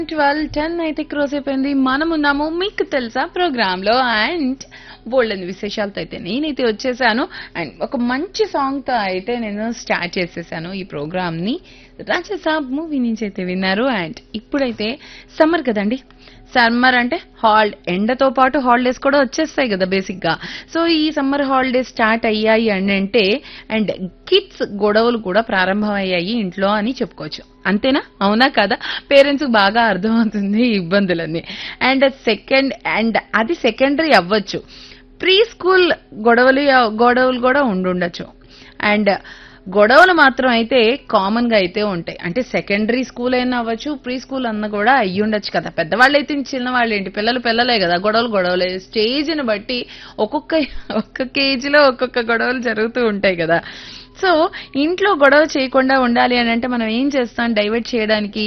twelve ten అయితే క్రోస్ అయిపోయింది మనం ఉన్నాము మీకు తెలుసా ప్రోగ్రామ్ లో అండ్ బోల్డెన్ విశేషాలతో అయితే నేనైతే వచ్చేసాను అండ్ ఒక మంచి సాంగ్ తో అయితే నేను స్టార్ట్ చేసేసాను ఈ ప్రోగ్రామ్ ని రాజసాబ్ మూవీ నుంచి అయితే విన్నారు అండ్ ఇప్పుడైతే సమ్మర్ కదండి సమ్మర్ అంటే హాల్ ఎండతో పాటు హాలిడేస్ కూడా వచ్చేస్తాయి కదా బేసిక్ గా సో ఈ సమ్మర్ హాలిడేస్ స్టార్ట్ అయ్యాయి అని అంటే అండ్ కిడ్స్ గొడవలు కూడా ప్రారంభమయ్యాయి ఇంట్లో అని చెప్పుకోవచ్చు అంతేనా అవునా కదా పేరెంట్స్ బాగా అర్థమవుతుంది ఈ ఇబ్బందులన్నీ అండ్ సెకండ్ అండ్ అది సెకండరీ అవ్వచ్చు ప్రీ స్కూల్ గొడవలు గొడవలు కూడా ఉండుండొచ్చు అండ్ గొడవలు మాత్రం అయితే కామన్ గా అయితే ఉంటాయి అంటే సెకండరీ స్కూల్ అయినా అవ్వచ్చు ప్రీ స్కూల్ అన్న కూడా అయ్యి ఉండొచ్చు కదా పెద్దవాళ్ళు అయితే చిన్న వాళ్ళు ఏంటి పిల్లలు పిల్లలే కదా గొడవలు గొడవలే స్టేజ్ని బట్టి ఒక్కొక్క ఒక్కొక్క ఏజ్లో ఒక్కొక్క గొడవలు జరుగుతూ ఉంటాయి కదా సో ఇంట్లో గొడవ చేయకుండా ఉండాలి అని అంటే మనం ఏం చేస్తాం డైవర్ట్ చేయడానికి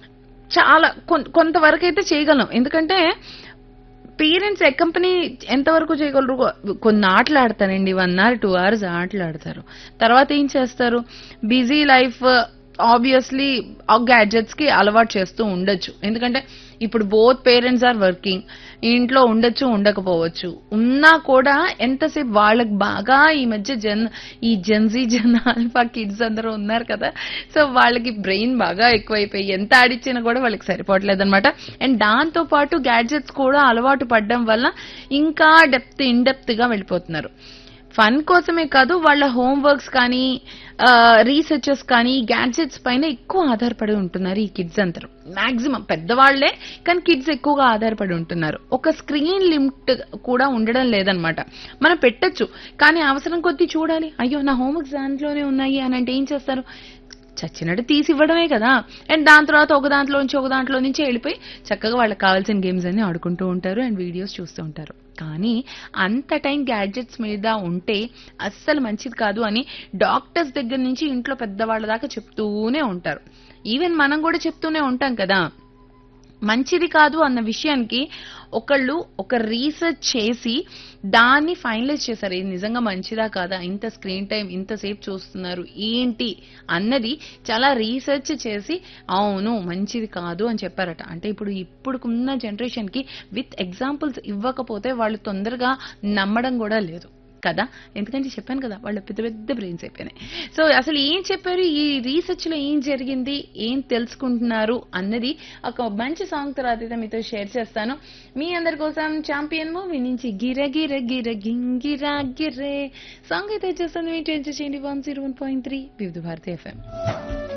చాలా కొన్- కొంతవరకు అయితే చేయగలం ఎందుకంటే పేరెంట్స్ కంపెనీ ఎంతవరకు చేయగలరు కొన్ని ఆటలు ఆడతారండి వన్ అవర్ టూ అవర్స్ ఆటలు ఆడతారు తర్వాత ఏం చేస్తారు బిజీ లైఫ్ ఆబ్వియస్లీ ఆ గ్యాడ్జెట్స్ కి అలవాటు చేస్తూ ఉండొచ్చు ఎందుకంటే ఇప్పుడు బోత్ పేరెంట్స్ ఆర్ వర్కింగ్ ఇంట్లో ఉండొచ్చు ఉండకపోవచ్చు ఉన్నా కూడా ఎంతసేపు వాళ్ళకి బాగా ఈ మధ్య జన్ ఈ జెన్జీ జన్ ఆల్ఫా కిడ్స్ అందరూ ఉన్నారు కదా సో వాళ్ళకి బ్రెయిన్ బాగా ఎక్కువైపోయి ఎంత ఆడిచ్చినా కూడా వాళ్ళకి సరిపోవట్లేదు అనమాట అండ్ దాంతో పాటు గ్యాడ్జెట్స్ కూడా అలవాటు పడడం వల్ల ఇంకా డెప్త్ ఇన్ డెప్త్ గా వెళ్ళిపోతున్నారు ఫన్ కోసమే కాదు వాళ్ళ హోంవర్క్స్ కానీ రీసెర్చెస్ కానీ గ్యాడ్జెట్స్ పైన ఎక్కువ ఆధారపడి ఉంటున్నారు ఈ కిడ్స్ అందరూ మాక్సిమం పెద్దవాళ్లే కానీ కిడ్స్ ఎక్కువగా ఆధారపడి ఉంటున్నారు ఒక స్క్రీన్ లిమిట్ కూడా ఉండడం లేదనమాట మనం పెట్టొచ్చు కానీ అవసరం కొద్దీ చూడాలి అయ్యో నా హోంవర్క్స్ దాంట్లోనే ఉన్నాయి అని అంటే ఏం చేస్తారు చచ్చినట్టు తీసి ఇవ్వడమే కదా అండ్ దాని తర్వాత ఒక దాంట్లో నుంచి ఒక దాంట్లో నుంచి వెళ్ళిపోయి చక్కగా వాళ్ళకి కావాల్సిన గేమ్స్ అన్ని ఆడుకుంటూ ఉంటారు అండ్ వీడియోస్ చూస్తూ ఉంటారు కానీ అంత టైం గ్యాడ్జెట్స్ మీద ఉంటే అస్సలు మంచిది కాదు అని డాక్టర్స్ దగ్గర నుంచి ఇంట్లో పెద్దవాళ్ళ దాకా చెప్తూనే ఉంటారు ఈవెన్ మనం కూడా చెప్తూనే ఉంటాం కదా మంచిది కాదు అన్న విషయానికి ఒకళ్ళు ఒక రీసెర్చ్ చేసి దాన్ని ఫైనలైజ్ చేశారు ఇది నిజంగా మంచిదా కాదా ఇంత స్క్రీన్ టైం ఇంతసేపు చూస్తున్నారు ఏంటి అన్నది చాలా రీసెర్చ్ చేసి అవును మంచిది కాదు అని చెప్పారట అంటే ఇప్పుడు ఇప్పుడుకున్న జనరేషన్ కి విత్ ఎగ్జాంపుల్స్ ఇవ్వకపోతే వాళ్ళు తొందరగా నమ్మడం కూడా లేదు కదా ఎందుకంటే చెప్పాను కదా వాళ్ళ పెద్ద పెద్ద బ్రెయిన్స్ అయిపోయినాయి సో అసలు ఏం చెప్పారు ఈ రీసెర్చ్ లో ఏం జరిగింది ఏం తెలుసుకుంటున్నారు అన్నది ఒక మంచి సాంగ్ తర్వాత అయితే మీతో షేర్ చేస్తాను మీ అందరి కోసం ఛాంపియన్ మూవీ నుంచి గిర గిర గిర గింగిరా గిరే సాంగ్ అయితే చేస్తాను ఏంటి ఎంజాయ్ చేయండి one zero one point three Vividh Bharati FM